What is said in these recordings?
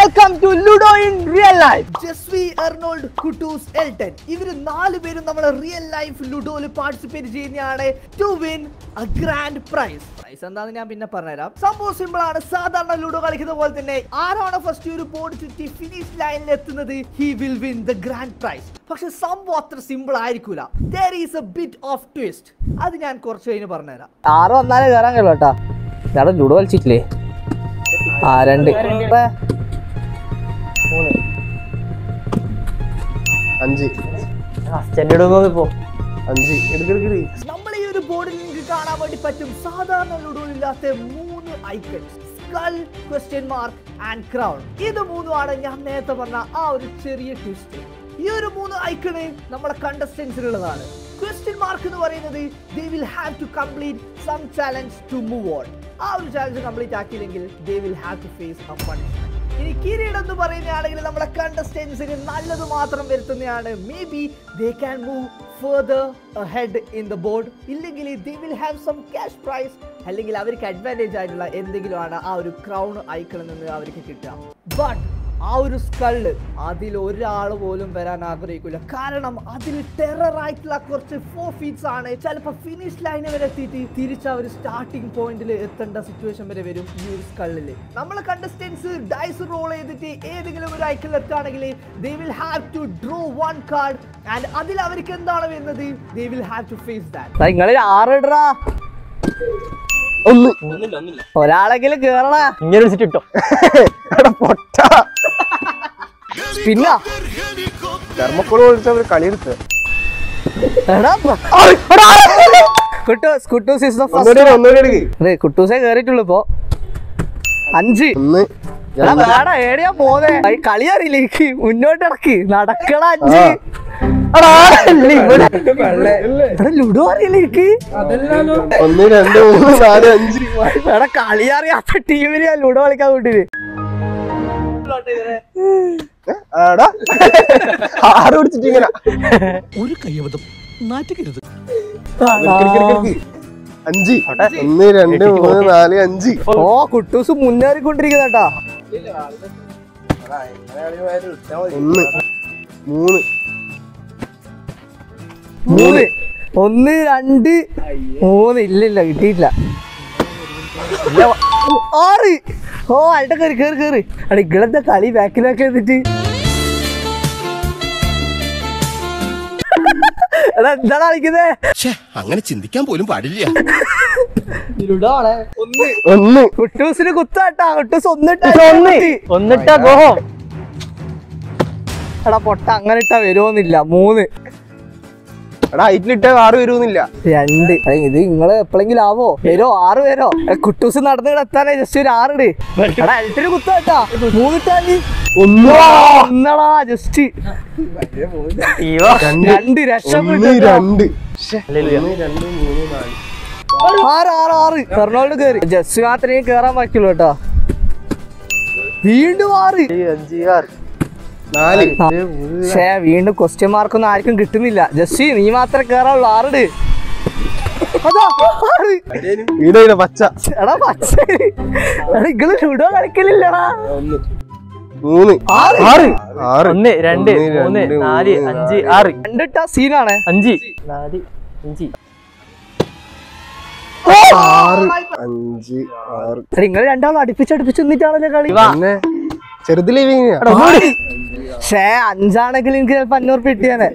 Welcome to ludo in real life Jaswi Arnold Kuttoos Elton ഇവര് നാല് പേരും നമ്മളെ റിയൽ ലൈഫ് ലുഡോയിൽ പാർട്ടിസിപ്പേറ്റ് ചെയ്യുന്നതാണ് to win a grand prize prize എന്താന്ന് ഞാൻ പിന്നെ പറഞ്ഞുതരാം സംഭവം സിമ്പിൾ ആണ് സാധാരണ ലുഡോ കളിക്കുന്ന പോലെ തന്നെ ആരാണ് ഫസ്റ്റ് ഒരു ബോർഡ് ചുറ്റി ഫിനിഷ് ലൈനിൽ എത്തുന്നത് he will win the grand prize പക്ഷെ സംഭവം അത്ര സിമ്പിൾ ആയിരിക്കൂല there is a bit of twist അത് ഞാൻ കുറച്ച് കഴിഞ്ഞ് പറഞ്ഞുതരാം ആറ് വന്നാലേ കയറാൻ കഴിയുള്ളൂ കേട്ടാ ഞാൻ ലുഡോ കളിച്ചിട്ടില്ലേ ആ രണ്ട് ഇപ്പൊ അഞ്ച് ഇപ്പോ അഞ്ച് എടുക്കെടുക്കടി നമ്മൾ ഈ ഒരു ബോർഡിൽ നിങ്ങൾക്ക് കാണാൻ വേണ്ടി പറ്റും സാധാരണ ലുഡോയിൽ ഇല്ലാത്ത മൂന്ന് icons skull question mark and crown ഇത് മൂന്നുമാണ് ഞാൻ നേരത്തെ പറഞ്ഞ ആ ഒരു ചെറിയ ട്വിസ്റ്റ് ഈ ഒരു മൂന്ന് ഐക്കണ് നമ്മുടെ കണ്ടസ്റ്റൻസിനുള്ളതാണ് ക്വസ്റ്റ്യൻ മാർക്ക് എന്ന് പറയുന്നത് they will have to complete some challenge to move on ആ ഒരു ചാലഞ്ച് കംപ്ലീറ്റ് ആക്കിയില്ലെങ്കിൽ they will have to face a punishment ഇനി കിരീടം എന്ന് പറയുന്നതാണെങ്കിൽ നമ്മുടെ കണ്ടസ്റ്റൻസിന് നല്ലത് മാത്രം വരുത്തുന്നതാണ് maybe they can move further head in the board ഇല്ലെങ്കിൽ they will have some cash prize അല്ലെങ്കിൽ അവർക്ക് അഡ്വാൻറ്റേജ് ആയിട്ടുള്ള എന്തെങ്കിലും ആണ് ആ ഒരു ക്രൗൺ ഐക്കണിൽ നിന്ന് അവർക്ക് കിട്ടുക ബട്ട് ആ ഒരു സ്കള് അതിൽ ഒരാൾ പോലും വരാൻ ആഗ്രഹിക്കില്ല കാരണം അതിൽ ടെറർ ആയിട്ടുള്ള കുറച്ച് ഫോർ ഫീറ്റ്സ് ആണ് ചിലപ്പോൾ ഫിനിഷ് ലൈന് വരെ എത്തിയിട്ട് തിരിച്ച് അവർ സ്റ്റാർട്ടിംഗ് പോയിന്റിൽ എത്തേണ്ട സിറ്റുവേഷൻ വരെ വരും ഈ ഒരു സ്കളിൽ നമ്മളെ കണ്ടസ്റ്റൻസ് ഡൈസ് റോൾ ചെയ്തിട്ട് ഏതെങ്കിലും ഒരു ഐക്കണിൽ എത്തുകയാണെങ്കിൽ they will have to draw one card and അതിൽ അവർക്ക് എന്താണ് വരുന്നത് they will have to face that നിങ്ങള് ആറ് ഇടറാ ഒന്ന് ഒരാളെങ്കിലും കേറണ ഇങ്ങനെ വിളിച്ചിട്ട് കിട്ടോ എടാ പൊട്ട പിന്നെ ധർമ്മക്കോട് വിളിച്ച ഒരു കളി എടുത്ത് കുട്ടൂസ് കുട്ടൂസ് ഇസ് ദ ഒന്നുകൂടി ഫസ്റ്റ് ഒന്നുകൂടി എടുക്ക് കുട്ടൂസേ കേറിയിട്ടുള്ളൂ ഇപ്പൊ അഞ്ച് ഒന്ന് എടാ വേടാ ഏടിയാ പോന്നെ ഈ കളി അറിയില്ല എനിക്ക് മുന്നോട്ട് ഇറക്കി നടക്കണ അഞ്ച് എടാ, ആരല്ലേ ഇവിടെ? എടാ, ലുഡോ അറിയില്ല എനിക്ക് ഒന്ന് രണ്ട് മൂന്ന് നാല് അഞ്ച് എടാ കളി അറിയാത്ത ടീമിന് ഞാൻ ലുഡോ കളിക്കാൻ കൂട്ടിന് ആടാ ആറ് പിടിച്ചിട്ട് ഇങ്ങനെ ഒരു കയ്യബദ്ധം നാറ്റുകരുത് അഞ്ച് ഒന്ന് രണ്ട് മൂന്ന് നാല് അഞ്ച് ഓ കുട്ടൂസ് മുന്നേറിക്കൊണ്ടിരിക്കുന്ന കേട്ടാ ഒന്ന് മൂന്ന് മൂന്ന് ഒന്ന് രണ്ട് മൂന്ന് ഇല്ല ഇല്ല കിട്ടിയിട്ടില്ല ഇല്ല, ആറ് ഓ അlte കേറി കേറി കേറി അട ഇങ്ങളെന്താ കളി ബാക്കിൽ ബാക്കിൽ എന്നിട്ട് എടാ എന്താണ് കളിക്കുന്നേ അങ്ങനെ ചിന്തിക്കാൻ പോലും പാടില്ല ഒന്ന് കുട്ടൂസിന് കുത്താട്ടാ കുട്ടൂസ് ഒന്നിട്ടാ ഒന്ന്. ഒന്നിട്ടാ ഗോഹം എടാ പൊട്ട അങ്ങനെ ഇട്ടാ വരുമോന്നില്ല മൂന്ന് എടാ ഹൈറ്റിലിട്ട ആറ് വരുമെന്നില്ല രണ്ട് അയ്യ, ഇത് നിങ്ങള് എപ്പോഴെങ്കിലും ആവോ പേരോ ആറ് പേരോ എടാ, കുട്ടൂസ് നടന്നു കിടത്താനേ ജസ്റ്റ് ഒരു ആറിട് എടാ എൽറ്റിന് കുത്താട്ടാ മൂന്നിട്ടാല് ഒന്നടാ ജസ്റ്റ് രണ്ട് രണ്ട് രക്ഷപ്പെട്ടു ഒന്ന് കേട്ടോ. രണ്ട് ശ്ശെ, ഒന്ന് രണ്ട് മൂന്ന് നാല് ആറ് ആറ് ആറ് എറണാകുളം കേറി ജസ്റ്റ് മാത്രമേ കേറാൻ പറ്റുള്ളൂ കേട്ടോ വീണ്ടും ആറ് അഞ്ച് ആറ് നാല് പക്ഷേ വീണ്ടും ക്വസ്റ്റ്യൻ മാർക്കൊന്നും ആർക്കും കിട്ടുന്നില്ല ജസ്റ്റ് നീ മാത്രമേ കേറാവുള്ളൂ ആറിട് അതാ ആറ് വീട് പച്ച എടാ പച്ചരി എടാ ഇങ്ങള് ലുഡോ കളിക്കലില്ലടാ ഒന്ന് മൂന്ന് ആറ്. ആറ് ആറ് ഒന്ന് രണ്ട് മൂന്ന് നാല് അഞ്ച് ആറ് രണ്ടിട്ടാ സീനാണ് അഞ്ച് നാല് അഞ്ച് ആറ് അഞ്ച് ആറ് നിങ്ങൾ രണ്ടാളും അടുപ്പിച്ചടുപ്പിച്ച് നിന്നിട്ടാണല്ലോ കളി പിന്നെ ചെറുതിലേ ഇവങ്ങനെയാ. ഷേ അഞ്ചാണെങ്കിൽ എനിക്ക് ചിലപ്പോ അഞ്ഞൂറ് രൂപ കിട്ടിയാനെ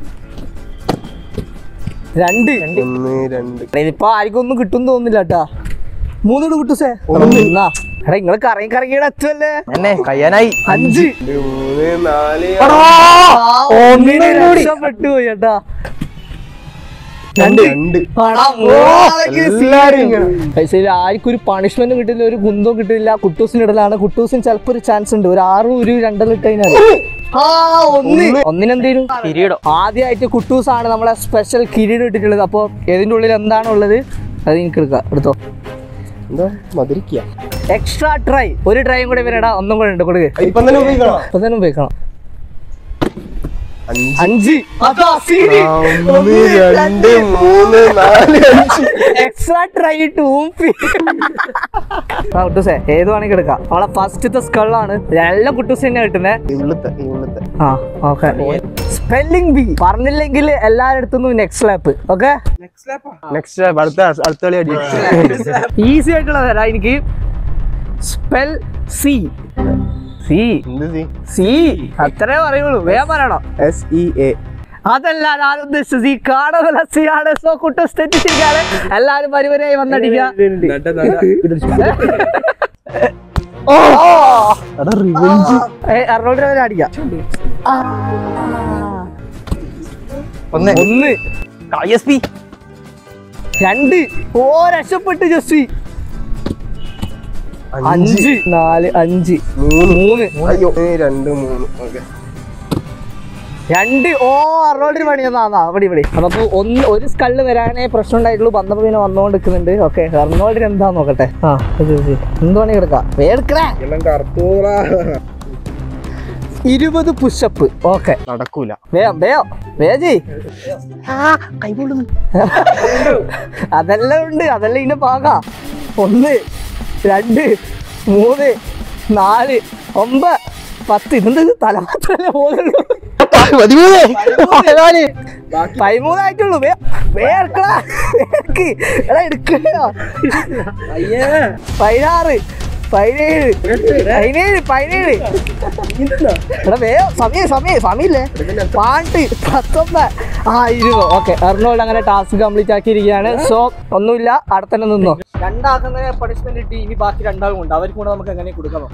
രണ്ട് ഒന്ന് രണ്ട് ഇതിപ്പോ ആർക്കും ഒന്നും കിട്ടും തോന്നുന്നില്ല കേട്ടാ മൂന്നിട്ട് കിട്ടു സേ ഒന്നാ എടാ നിങ്ങള് കറങ്ങി കറങ്ങിയുടെ എത്തുമല്ലേ എന്നെ കഴിയാനായി അഞ്ച് രണ്ട് മൂന്ന് നാല് ഒന്നിന് രക്ഷപ്പെട്ടു പോയി കേട്ടാ രണ്ട് രണ്ട് ആടാ, മൂന്നാളൊക്കെ എല്ലാരും scene. ഇങ്ങനെ. പക്ഷേ ഇതിൽ ആർക്കും ഒരു പണിഷ്മെന്റ് കിട്ടില്ല ഒരു കുന്തവും കിട്ടില്ല കുട്ടൂസിന് ഇടലാണ് കുട്ടൂസിന് ചിലപ്പോ ഒരു ചാൻസ് ഉണ്ട് ഒരു ആറും ഒരു രണ്ടെണ്ണം ഇട്ട് കഴിഞ്ഞാൽ ആ ഒന്ന് ഒന്നിനെന്തേലും കിരീടം ആദ്യമായിട്ട് കുട്ടൂസ് ആണ് നമ്മളെ സ്പെഷ്യൽ കിരീടം ഇട്ടിട്ടുള്ളത് അപ്പോൾ ഇതിന്റെ ഉള്ളിൽ എന്താണുള്ളത് അത് എനിക്ക് എടുക്കാം എടുത്തോ എന്താ മധുരിക്ക എക്സ്ട്രാ ട്രൈ ഒരു ട്രൈയും കൂടെ വരടാ ഒന്നും കൂടെ ഉണ്ട് കൊടുക്ക് ഇപ്പം തന്നെ ഉപയോഗിക്കണം അപ്പൊ തന്നെ ഉപയോഗിക്കണം അഞ്ച് അഞ്ച് അതാ സീരി ഒന്ന് രണ്ട് മൂന്ന് നാല് അഞ്ച് എക്സ്ട്രാ ട്രൈ ടൂമ്പി കുട്ടൂസേ ഏത് വേണമെങ്കിൽ എടുക്കാം അവളെ ഫസ്റ്റത്തെ സ്കളാണ് എല്ലാ കുട്ടൂസ് തന്നെ കിട്ടുന്നത് ഇവിടുത്തെ ഇവിടുത്തെ ആ ഓക്കെ സ്പെല്ലിംഗ് ബി പറഞ്ഞില്ലെങ്കിൽ എല്ലാരടുത്തുനിന്നും നെക്സ്റ്റ് ലാപ്പ് ഓക്കെ നെക്സ്റ്റ് അടുത്ത അടുത്ത കളി അടി ഈസി ആയിട്ടുള്ള തരാം എനിക്ക് സ്പെൽ സി സി എന്ത് സി സി അത്രേ പറയുള്ളൂ വേഗം പറയണം എസ് ഇ എ അതല്ല ഞാൻ ഉദ്ദേശിച്ചത് ഈ കാണുമല്ല സി ആണ് സോ കുട്ടൂസ് തെറ്റിച്ചിരിക്കാണ് എല്ലാരും പരിവരായി വന്നടിക്കുക അറുന്നൂറ് രൂപ അടിക്കാം ആ. ഒന്ന് ഒന്ന് എസ് പി രണ്ട് ഓ രക്ഷപ്പെട്ട് ജസ്വി അഞ്ച് നാല് അഞ്ച് മൂന്ന് മൂന്ന് അയ്യോ ഒന്ന്, രണ്ട് മൂന്ന് ഓക്കെ രണ്ട് ഓ അറുന്നൂറ് പണി എന്നാ അവിടെ ഇവിടെ നമുക്ക് ഒന്ന് ഒരു സ്കള്ള് വരാനേ പ്രശ്നം ഉണ്ടായിട്ടുള്ളൂ വന്നപ്പോ പിന്നെ വന്നോണ്ട് നിൽക്കുന്നുണ്ട് ഓക്കെ അറുന്നൂറിന് എന്താ നോക്കട്ടെ ആ ഇത് ഇത്. എന്ത് പണി എടുക്കാം വേർക്കണേ എല്ലാം കറുത്തൂറാ ഇരുപത് പുഷപ്പ് ഓക്കെ നടക്കൂല വേഗം വേഗം വേജി അതെല്ലാം ഉണ്ട് അതെല്ലാം ഇതിന്റെ പാക ഒന്ന് രണ്ട് മൂന്ന് നാല് ഒമ്പത് പത്ത് ഇതെന്ത് ഇത് തല മാത്രമല്ലേ പോകുന്നുള്ളൂ പതിമൂന്നായിട്ടുള്ളൂ വേ വേർക്കടാ വേർക്ക് എടാ എടുക്കണോ പതിനാറ് പതിനേഴ് പതിനേഴ് പതിനേഴ് എടാ വേഗം സമയം സമയം സമയമില്ലേ പാണ്ട് പത്തൊമ്പത് ആ ഇരുപത് ഓക്കെ എർണോൾഡ് അങ്ങനെ ടാസ്ക് കംപ്ലീറ്റ് ആക്കിയിരിക്കുകയാണ് സോ ഒന്നുമില്ല അവിടെ തന്നെ നിന്നോ രണ്ടാക്കുന്ന പണിഷ്മെന്റ് കിട്ടി ഇനി ബാക്കി രണ്ടാളും ഉണ്ട് അവർക്ക് കൂടെ നമുക്ക് എങ്ങനെ കൊടുക്കാമോ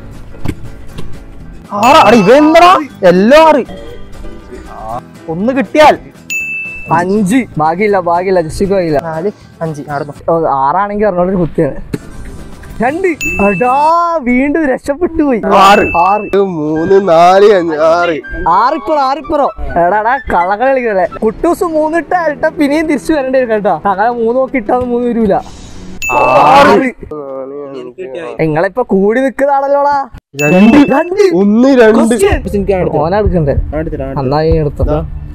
ആറാ ഇവ എന്താ എല്ലാം ആറ് ഒന്ന് കിട്ടിയാൽ അഞ്ച് ഭാഗ്യമില്ല ഭാഗ്യമില്ല ജസ്റ്റിക്ക് ഭാഗ്യമില്ല നാല് അഞ്ച് ആടുന്നു ഓ, ആറാണെങ്കിൽ എറണാകുളം കുത്തിയാണ് രണ്ട് അടാ വീണ്ടും രക്ഷപ്പെട്ടു പോയി ആറ്. ആറ് ഒരു മൂന്ന് നാല് അഞ്ച് ആറ് ആറിപ്പുറം ആറിപ്പുറം എടാടാ കള്ളക്കളി കളിക്കല്ലേ കുട്ടൂസ് മൂന്നിട്ട ഇട്ട പിന്നെയും തിരിച്ചു വരേണ്ടി വരും കേട്ടോ അങ്ങനെ മൂന്ന് നോക്കി ഇട്ടാന്ന് മൂന്ന് വരൂല ആറ് നിങ്ങളിപ്പൊ കൂടി നിക്കുന്നതാണല്ലോടാ രണ്ട് രണ്ട് ഒന്ന് രണ്ട് ഓനാ എടുക്കണ്ടേ എന്നാ നീ എടുത്തോ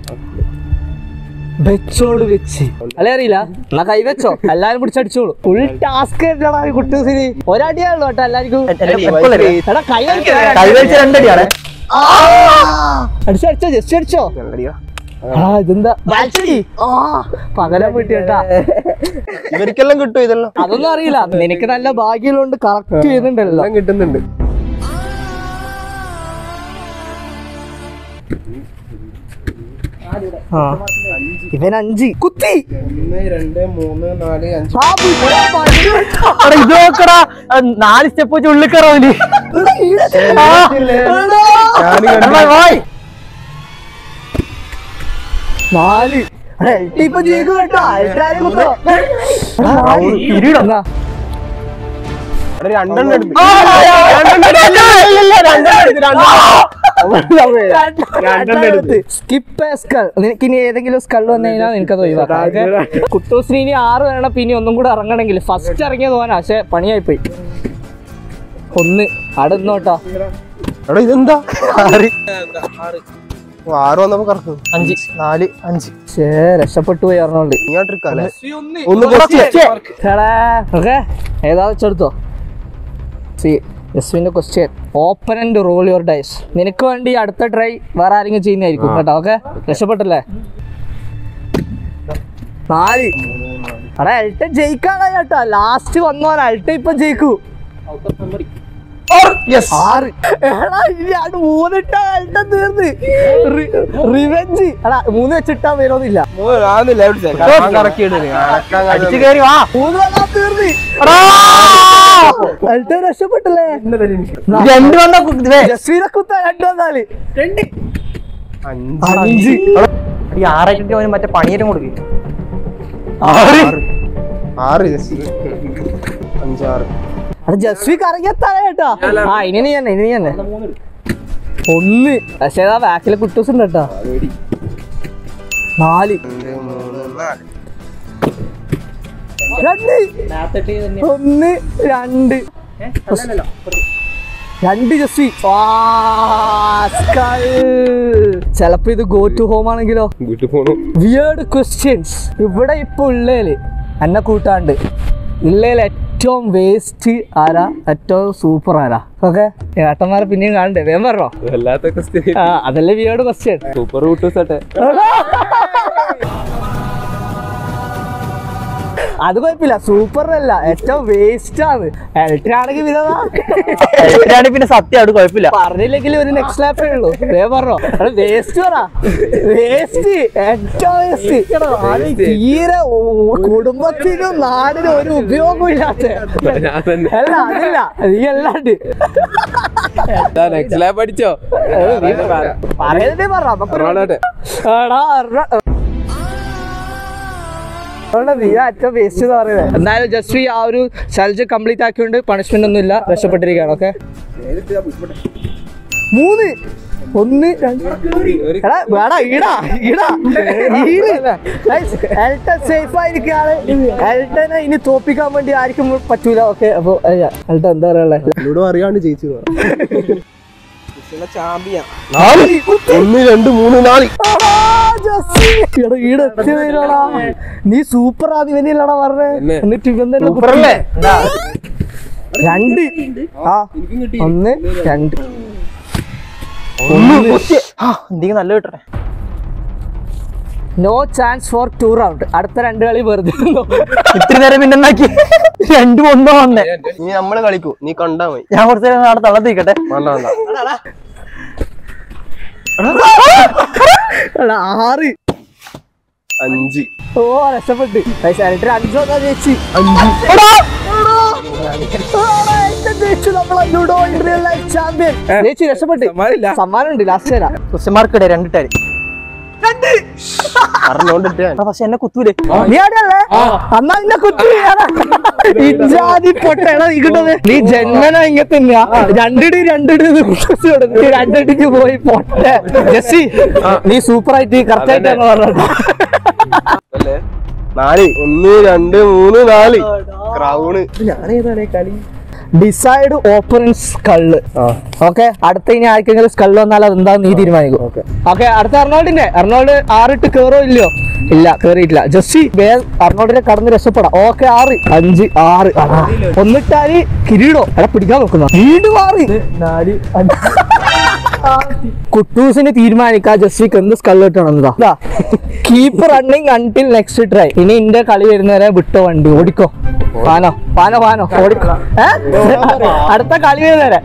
വെച്ചോട് വെച്ച് അല്ലെ അറിയില്ല എന്നാ കൈ വെച്ചോ എല്ലാരും പിടിച്ചടിച്ചോളൂ ഫുൾ ടാസ്ക് കുട്ടൂസിന് ഒരടിയാണല്ലോ കേട്ടോ എല്ലാവർക്കും എടാ കൈ വെച്ചോ. കൈവരിച്ച രണ്ടടിയാണ് അടിച്ചോ അടിച്ചോ ജസ്റ്റ് അടിച്ചോ ആ ഇതെന്താ വാൽച്ചടി. ആ പകരം വീട്ടി കേട്ടാ ഇവർക്കെല്ലാം കിട്ടും ഇതെല്ലാം അതൊന്നും അറിയില്ല നിനക്ക് നല്ല ഭാഗ്യമുള്ളതുകൊണ്ട് കറക്റ്റ് ചെയ്യുന്നുണ്ടല്ലോ എല്ലാം കിട്ടുന്നുണ്ട് ആ ഇവൻ അഞ്ച് കുത്തി ഒന്ന് രണ്ട് മൂന്ന് നാല് അഞ്ച് ആ, ഇവിടെ പണി കേട്ടോ. എടാ ഇത് നോക്കടാ ആ, നാല് സ്റ്റെപ്പ് വെച്ച് ഉള്ളിൽ കയറാവില്ലേ എടാ, ഈടെ ആ. എടാ. ഞാന് കണ്ടു. വായ് നാല് എടാ, എൽട്ടി ഇപ്പൊ ജയിക്കും കേട്ടോ എൽട്ടാരെ കുത്തോ. എടാ, നാല്. കിരീടം. എന്നാ, അവിടെ രണ്ടെണ്ണം എടുത്ത് രണ്ടെണ്ണം എടുത്ത്. സ്കിപ്പ് സ്കൾ നിനക്ക് ഇനി ഏതെങ്കിലും സ്കൾ വന്നു കഴിഞ്ഞാൽ നിനക്കത് ഒഴിവാക്കാം കുട്ടൂസിന് ഇനി ആറ് വേണം പിന്നെ ഒന്നും കൂടെ ഇറങ്ങണമെങ്കിൽ ഫസ്റ്റ് ഇറങ്ങിയത് പോകാനാ പക്ഷെ പണിയായി പോയി ഒന്ന് അവിടെ നിന്നോട്ടോ എടാ ഇതെന്താ ആറ് ഓ, ആറ് വന്നപ്പോ കറക്കും അഞ്ച് നാല് അഞ്ച് ഷേ രക്ഷപ്പെട്ടു പോയി അറിഞ്ഞോണ്ട് നീ ട്രിക്കല്ലേ ഒന്ന് പൊക്കി ഓക്കെ ഏതാ വെച്ചെടുത്തോ സി യസ്വിന്റെ question open and roll your dice നിനക്ക് വേണ്ടി അടുത്ത ട്രൈ വേറെ ആരെങ്കിലും ചെയ്യുന്നതായിരിക്കും കേട്ടോ ഓക്കെ രക്ഷപ്പെട്ടല്ലേ നാല് എടാ അൾട്ട ജയിക്കാണോ ചേട്ടാ ലാസ്റ്റ് വന്നോൻ അൾട്ട ഇപ്പൊ ജയിക്കൂ ആറ് എടാ ഇനി മൂന്നിട്ട അൾട്ട തീർന്ന് റിവെഞ്ച് എടാ മൂന്ന് വെച്ചിട്ടാ വരുന്നില്ല അടിച്ചു കയറി വാ മൂന്ന് വന്നാ തീർന്ന് അൾട്ട രക്ഷപ്പെട്ടല്ലേ രണ്ട് വന്ന ദേ, ജസ്വീനെ കുത്താൻ രണ്ട് വന്നാല് രണ്ട് അഞ്ച് അഞ്ച് ഈ ആറായിട്ട് അവന് മറ്റേ പണിയേറ്റം കൊടുക്കും ആറ് ജസ്റ്റ് അഞ്ചാറ് അത് ജസ്വി കറങ്ങിയെത്താണ് കേട്ടോ ആ ഇനി നീ തന്നെ ഇനി നീ തന്നെ ഒന്ന് പക്ഷേ ആ ബാക്കിലെ കുട്ടൂസ് ഉണ്ട് കേട്ടോ നാല് രണ്ട് മൂന്ന് നാല് രണ്ട് ഒന്ന് രണ്ട് രണ്ട് ജസ്വി ചെലപ്പോ ഇത് ഗോ ടു ഹോം ആണെങ്കിലോ വീട്ടിൽ പോണു വിയേർഡ് ക്വസ്റ്റ്യൻസ് ഇവിടെ ഇപ്പൊ ഉള്ളേല് എന്നെ കൂട്ടാണ്ട് ഉള്ളേല് ഏറ്റവും വേസ്റ്റ് ആരാ ഏറ്റവും സൂപ്പർ ആരാ ഓക്കെ ഏട്ടന്മാരെ പിന്നെയും കാണണ്ടേ വേഗം പറഞ്ഞോ വല്ലാത്ത ക്വസ്റ്റ്യൻ ആ, അതല്ലേ വിയേർഡ് ക്വസ്റ്റ്യൻ സൂപ്പർ കൂട്ടൂസട്ടെ അത് കുഴപ്പമില്ല സൂപ്പർ അല്ല ഏറ്റവും വേസ്റ്റ് ആണ് എലക്ട്രാണെങ്കിൽ വിധവാ ഇതാണ് പിന്നെ സത്യം അവിടെ കുഴപ്പമില്ല പറഞ്ഞില്ലെങ്കിൽ ഒരു നെക്സ്റ്റ് ലാപ്പേ ഉള്ളൂ വേഗം പറഞ്ഞോ വേസ്റ്റ് പറ വേസ്റ്റ് ഏറ്റവും വേസ്റ്റ് തീരെ ഓ- കുടുംബത്തിനും നാടിനും ഒരു ഉപയോഗം ഇല്ലാത്ത ഞാൻ തന്നെ അല്ല അതില്ല നീ അല്ലാണ്ട് നെക്സ്റ്റ് ലാബ് അടിച്ചോ പറയുന്നതേ പറ നമുക്ക് റൊണാൾഡോ എടാ, എറ- അതുകൊണ്ട് നീ ഏറ്റവും വേസ്റ്റ് എന്ന് പറയുന്നത് എന്തായാലും ജസ്റ്റ് ആ ഒരു ചലഞ്ച് കംപ്ലീറ്റ് ആക്കിയോണ്ട് പണിഷ്മെന്റ് ഒന്നും ഇല്ല രക്ഷപ്പെട്ടിരിക്കുകയാണ് ഓക്കെ മൂന്ന് ഒന്ന് രണ്ട് എടാ വേടാ ഈടാ ഈടാ എൽട്ടൻ സേഫ് ആയിരിക്കാണ് എൽട്ടനെ ഇനി തോപ്പിക്കാൻ വേണ്ടി ആർക്കും പറ്റൂല ഓക്കെ അപ്പൊ എൽട്ടൻ എന്താ പറയാനുള്ളത് എന്നോട് അറിയാണ്ട് ജയിച്ചു ഒന്ന് രണ്ട് മൂന്ന് നാല് എടാ, ജസ്സി. എടാ, ഈടെ എത്തിയതില്ലടാ. നീ സൂപ്പർ ആദ്യം ഇവനില്ലടാ പറഞ്ഞേ എന്നെ? എന്നിട്ട് ഇവൻ തന്നെ സൂപ്പർ അല്ലേ രണ്ട് ആ ഒന്ന് രണ്ട് ഒന്ന് കൊച്ചി. ആ, എന്തെങ്കിലും നല്ല കിട്ടണേ no chance for two round അടുത്ത രണ്ട് കളി വെറുതെ ഇരുന്നോ. ഇത്തിരി നേരം പിന്നെ എന്നാക്കി രണ്ടും ഒന്നോ വന്നേ നീ നമ്മള് കളിക്കൂ നീ കണ്ടാ മതി ഞാൻ കുറച്ച് നേരം നാളെ തള്ളത്തിക്കട്ടെ വേണ്ട വേണ്ട എടാ, ആറ് അഞ്ച് ഓ രക്ഷപ്പെട്ട് ശരട്ടിന് അഞ്ചോ എന്നാ ചേച്ചി ചേച്ചി രക്ഷപ്പെട്ട് സമ്മാനം ഉണ്ട് ലാസ്റ്റ് തരാം ക്വസ്റ്റ്യന്മാർക്ക് ഇടേ രണ്ടിട്ടാര് അറിഞ്ഞോണ്ടിട്ട് പക്ഷെ എന്നെ കുത്തൂലേ നീ ആടല്ലേ അന്നാ നിന്നെ കുത്തി ഇജാതി പൊട്ടേടാ നീ കിട്ടത് നീ ജന്മന ഇങ്ങനെ തന്നെയാ രണ്ടിടി രണ്ടിടി കുട്ടി കൊടുത്ത് രണ്ടിടിക്ക് പോയി പൊട്ട ജസ്സി നീ സൂപ്പർ ആയിട്ട് കറക്റ്റ് ആയിട്ടാണ് പറഞ്ഞത് അല്ലേ നാല് ഒന്ന് രണ്ട് മൂന്ന് നാല് crown decide opponents skull okay അടുത്ത ഇനി ആർക്കെങ്കിലും സ്കള്ള് വന്നാൽ അതെന്താ നീ തീരുമാനിക്കും ഓക്കെ അടുത്ത അർണോൾഡിന്റെ അർണോൾഡ് ആറിട്ട് കേറോ ഇല്ലയോ ഇല്ല കേറിയിട്ടില്ല ജസ്റ്റ് വേ അർണോൾഡിനെ കടന്ന് രക്ഷപ്പെടാം ഓക്കെ ആറ് അഞ്ച് ആറ് ആ. ഒന്നിട്ടാല് കിരീടോ എടാ പിടിക്കാൻ നോക്കുന്ന വീണ്ടും ആറ് നാല് അഞ്ച് കുട്ടൂസിന് തീരുമാനിക്കാം ജസ്റ്റിക്ക് എന്ത് സ്കള്ള് കിട്ടണമെന്നതാ keep running until next try ഇനി ഇന്റെ കളി വരുന്നവരെ വിട്ടോ വണ്ടി ഓടിക്കോ പാനോ പാനോ പാനോ ഓടിക്കോ ഏ? അടുത്ത കളി വരുന്നവരെ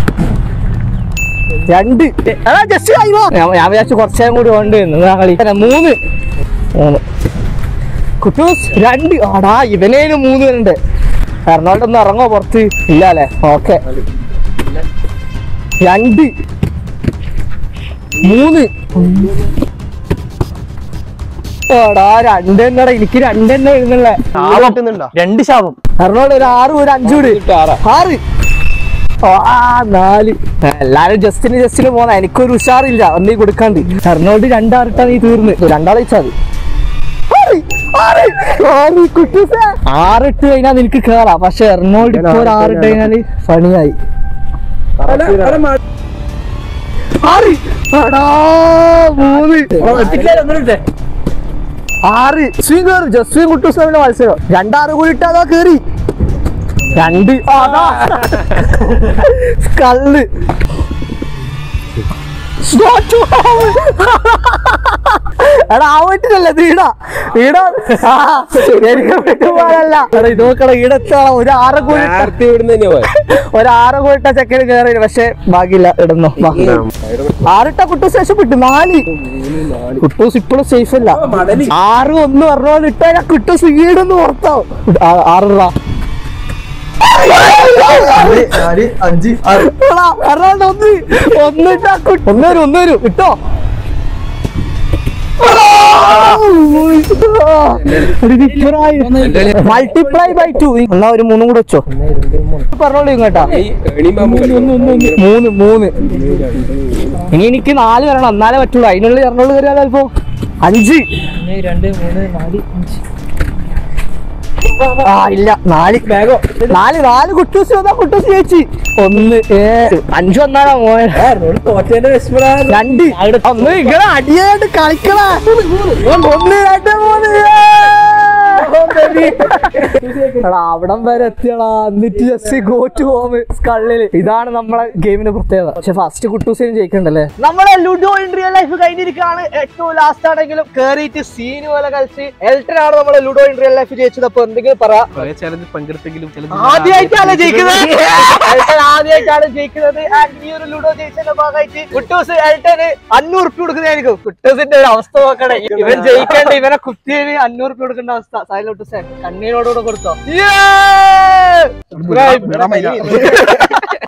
രണ്ട് എടാ ജസ്റ്റ് ആയിവോ ഞാൻ ഞാൻ വിചാരിച്ചു കുറച്ചേരം കൂടി ഉണ്ട് എന്ന് ആ കളി അല്ല, മൂന്ന് മൂന്ന് കുട്ടൂസ് രണ്ട് ആടാ ഇവനേലും മൂന്ന് പേരുണ്ട് എറണാകുളം ഒന്ന് ഇറങ്ങോ പുറത്ത് ഇല്ല അല്ലേ ഓക്കെ രണ്ട് മൂന്ന് എടാ രണ്ട് തന്നെടാ എനിക്ക് രണ്ട് തന്നെ എഴുന്നള്ളേ കിട്ടുന്നുണ്ടോ രണ്ട് ശാപം എറണാകുളം ഒരു ആറ് ഒരു അഞ്ചൂട് ആറാ ആറ് ആ നാല് എല്ലാരും ജസ്റ്റിന് ജസ്റ്റിന് പോന്ന എനിക്കൊരു ഉഷാറില്ല ഒന്നീ കൊടുക്കാണ്ട് എറണാകുളം രണ്ടാറിട്ടാ നീ തീർന്ന് രണ്ടാളെ വെച്ചാൽ മതി ആറ്, ആറ്, ആറ് കുട്ടൂസേ. ആറിട്ട് കഴിഞ്ഞാൽ നിനക്ക് കേറാം പക്ഷെ എറണാകുളം ഇപ്പൊ ഒരു ആറിട്ട് കഴിഞ്ഞാല് പണിയായി ആറ് എടാ, മൂന്ന് ആറ് സ്വീം കേറി ജസ്വീം കുട്ടൂസ് തമ്മിലെ മത്സരം രണ്ടാറ് കൂടി ഇട്ടാ കേറി രണ്ട് അതാ കള്ള് എടാ ആ വീട്ടിലല്ലേ വീടാ വീടാ ആ, എനിക്ക് വിട്ടുപോകാനല്ല എടാ ഇത് നോക്കടാ ഈടത്തോളം ഒരു ആറ് കൂടി ഇട്ട- നേരത്തെ ഇവിടുന്ന് തന്നെയാ പോയത് ഒരു ആറ് കൂടി ഇട്ട ചെക്കന് കയറി പക്ഷെ ബാക്കിയില്ല ഇടുന്നു വാ. ആറിട്ട കുട്ടൂസ് രക്ഷപ്പെട്ടു നാല് കുട്ടൂസ് ഇപ്പോഴും സേഫ് അല്ല ആറ് ഒന്ന് പറഞ്ഞോണ്ട് ഇട്ടാ ഞാൻ കുട്ടൂസ് വീടൊന്ന് പുറത്താവും ആ- ആറ് ഇടാ. എടാ, എറണാകുളം ഒന്ന് ഒന്നിട്ടാ കുട്ടി ഒന്ന് വരും ഒന്ന് വരും ഇട്ടോ മൾട്ടിപ്ലൈ ബൈ ടു എന്നാ ഒരു മൂന്നും കൂടെ വെച്ചോ പറഞ്ഞോളൂ ഇങ്ങോട്ടാ ഈ എണീം പാമ്പും മൂന്ന് മൂന്ന് ഇനി എനിക്ക് നാല് വരണം എന്നാലേ പറ്റുള്ളൂ അതിനുള്ളിൽ എറണാകുളം കയറിയാലോ അല്പോ അഞ്ച് ആ ഇല്ല നാല് ബാഗോ നാല് നാല് കുട്ടൂസ് വന്നാ കുട്ടൂസ് ചേച്ചി ഒന്ന് ഏഴ് അഞ്ചു വന്നാണോ മോൻ രണ്ട് ഒന്ന് ഇങ്ങനെ അടിയായിട്ട് കളിക്കണ ഒന്ന് രണ്ട് മൂന്ന് എടാ അവിടം വരെ എത്തിയടാ എന്നിട്ട് ജസ്റ്റ് ഗോ ടു ഹോം സ്കള്ളില് ഇതാണ് നമ്മളെ ഗെയിമിന്റെ പ്രത്യേകത പക്ഷെ ഫസ്റ്റ് കുട്ടൂസിനും ജയിക്കണ്ടല്ലേ നമ്മളെ ലുഡോ ഇൻ റിയൽ ലൈഫ് കഴിഞ്ഞിരിക്കുകയാണ് ഏറ്റവും ലാസ്റ്റ് ആണെങ്കിലും കേറിയിട്ട് സീന് പോലെ കളിച്ച് എൽട്ടനാണ് നമ്മളെ ലുഡോ ഇൻ റിയൽ ലൈഫ് ജയിച്ചത് അപ്പൊ എന്തെങ്കിലും പറ ചലഞ്ച് പങ്കെടുത്തെങ്കിലും ആദ്യമായിട്ടാണ് ജയിക്കുന്നത് എൽട്ടൻ ആദ്യമായിട്ടാണ് ജയിക്കുന്നത് ആൻഡ് ഈ ഒരു ലുഡോ ജയിച്ചതിന്റെ ഭാഗമായിട്ട് കുട്ടൂസ് എൽട്ടന് അഞ്ഞൂറ് റുപ്യ കൊടുക്കുന്നതായിരിക്കും കുട്ടൂസിന്റെ ഒരു അവസ്ഥ നോക്കണേ ഇവൻ ജയിക്കേണ്ട ഇവനെ കുത്തിയതിന് അഞ്ഞൂറ് റുപ്യ കൊടുക്കേണ്ട അവസ്ഥ സൈലോട്ട് കണ്ണീരോടുകൂടെ കൊടുത്തോ Yeah!